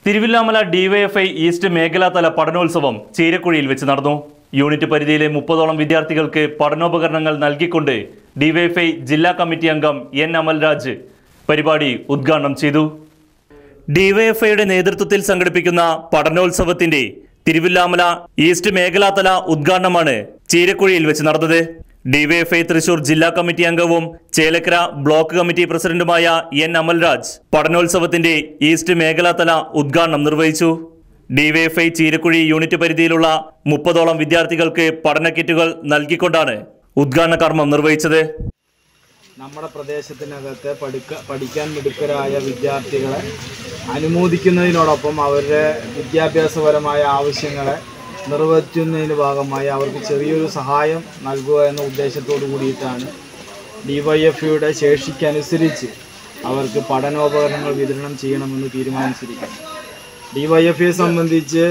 Thiruvilwamala DYFI east മേഖലാതല പഠനോത്സവം ചീരക്കുഴിയിൽ വെച്ച് നടന്നു യൂണിറ്റ് പരിധിയിലെ മുപ്പതോളം വിദ്യാർത്ഥികൾക്ക് പഠനോപകരണങ്ങൾ നൽകിക്കൊണ്ട് ഡിവൈഎഫ്ഐ ജില്ലാ കമ്മിറ്റി അംഗം എൻ അമൽരാജ് പരിപാടി ഉദ്ഘാടനം ചെയ്തു ഡിവൈഎഫ്ഐയുടെ നേതൃത്വത്തിൽ സംഘടിപ്പിക്കുന്ന പഠനോത്സവത്തിന്റെ തിരുവില്ലാമല ഈസ്റ്റ് മേഖലാതല ഉദ്ഘാടനമാണ് ചീരക്കുഴിയിൽ വെച്ച് നടന്നത് ഡിവൈഎഫ്ഐ തൃശൂർ ജില്ലാ കമ്മിറ്റി അംഗവും ചേലക്കര ബ്ലോക്ക് കമ്മിറ്റി പ്രസിഡന്റുമായ എൻ അമൽരാജ് പഠനോത്സവത്തിന്റെ ഈസ്റ്റ് മേഖലാതല ഉദ്ഘാടനം നിർവഹിച്ചു ഡിവൈഎഫ്ഐ ചീരക്കുഴി യൂണിറ്റ് പരിധിയിലുള്ള മുപ്പതോളം വിദ്യാർത്ഥികൾക്ക് പഠന കിറ്റുകൾ നൽകിക്കൊണ്ടാണ് ഉദ്ഘാടന കർമ്മം നിർവഹിച്ചത് നമ്മുടെ പ്രദേശത്തിനകത്ത് പഠിക്ക പഠിക്കാൻ മിടുക്കരായ വിദ്യാർത്ഥികളെ അനുമോദിക്കുന്നതിനോടൊപ്പം അവരുടെ വിദ്യാഭ്യാസപരമായ ആവശ്യങ്ങളെ നിർവഹിക്കുന്നതിന് ഭാഗമായി അവർക്ക് ചെറിയൊരു സഹായം നൽകുക എന്ന ഉദ്ദേശത്തോടു കൂടിയിട്ടാണ് ഡിവൈഎഫ്ഐയുടെ ശേഷിക്കനുസരിച്ച് അവർക്ക് പഠനോപകരണങ്ങൾ വിതരണം ചെയ്യണമെന്ന് തീരുമാനിച്ചിരിക്കുന്നത് ഡിവൈഎഫ്ഐയെ സംബന്ധിച്ച്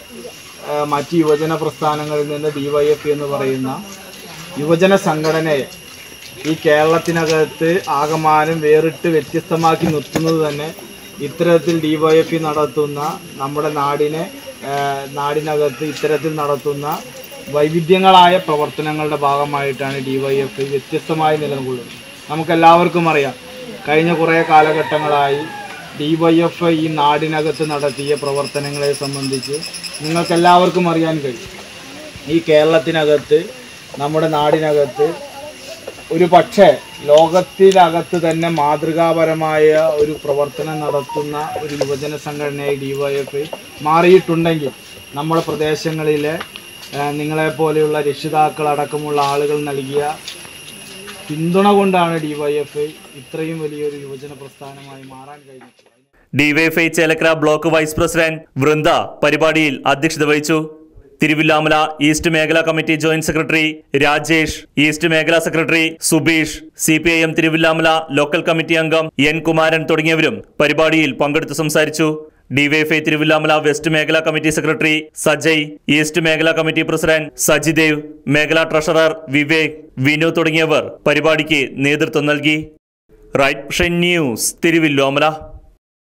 ആ, മറ്റ് യുവജന പ്രസ്ഥാനങ്ങളിൽ നിന്ന് ഡിവൈഎഫ്ഐ എന്ന് പറയുന്ന യുവജന സംഘടനയെ ഈ കേരളത്തിനകത്ത് ആകമാനം വേറിട്ട് വ്യത്യസ്തമാക്കി നിർത്തുന്നത് തന്നെ ഇത്തരത്തിൽ ഡിവൈഎഫ്ഇ നടത്തുന്ന നമ്മുടെ നാടിനെ ആ, നാടിനകത്ത് ഇത്തരത്തിൽ നടത്തുന്ന വൈവിധ്യങ്ങളായ പ്രവർത്തനങ്ങളുടെ ഭാഗമായിട്ടാണ് ഡിവൈഎഫ്ഐ വ്യത്യസ്തമായി നിലകൊള്ളുന്നത് നമുക്കെല്ലാവർക്കും അറിയാം കഴിഞ്ഞ കുറേ കാലഘട്ടങ്ങളായി ഡിവൈഎഫ്ഐ ഈ നാടിനകത്ത് നടത്തിയ പ്രവർത്തനങ്ങളെ സംബന്ധിച്ച് നിങ്ങൾക്കെല്ലാവർക്കും അറിയാൻ കഴിയും ഈ കേരളത്തിനകത്ത് നമ്മുടെ നാടിനകത്ത് ഒരു പക്ഷേ ലോകത്തിനകത്ത് തന്നെ മാതൃകാപരമായ ഒരു പ്രവർത്തനം നടത്തുന്ന ഒരു യുവജന സംഘടനയായി ഡിവൈഎഫ്ഐ മാറിയിട്ടുണ്ടെങ്കിൽ നമ്മുടെ പ്രദേശങ്ങളിലെ ആ, നിങ്ങളെപ്പോലെയുള്ള രക്ഷിതാക്കളടക്കമുള്ള ആളുകൾ നൽകിയ പിന്തുണ കൊണ്ടാണ് ഡിവൈഎഫ്ഐ ഇത്രയും വലിയൊരു യുവജന പ്രസ്ഥാനമായി മാറാൻ കഴിഞ്ഞിട്ടുള്ളത് DYFI Chelakkara block vice president Vrinda പരിപാടിയിൽ അധ്യക്ഷത വഹിച്ചു തിരുവില്ലാമല ഈസ്റ്റ് മേഖലാ committee joint secretary Rajesh east മേഖലാ secretary Subeesh C P I M Thiruvilwamala local committee അംഗം എൻ കുമാരൻ തുടങ്ങിയവരും പരിപാടിയിൽ പങ്കെടുത്ത് സംസാരിച്ചു ഡിവൈഎഫ്ഐ തിരുവില്ലാമല വെസ്റ്റ് മേഖലാ കമ്മിറ്റി സെക്രട്ടറി സജയ് ഈസ്റ്റ് മേഖലാ കമ്മിറ്റി പ്രസിഡന്റ് സജിദേവ് മേഖലാ ട്രഷറർ വിവേക് വിനു തുടങ്ങിയവർ പരിപാടിക്ക് നേതൃത്വം നൽകി റൈറ്റ് ന്യൂസ് തിരുവില്ലോമല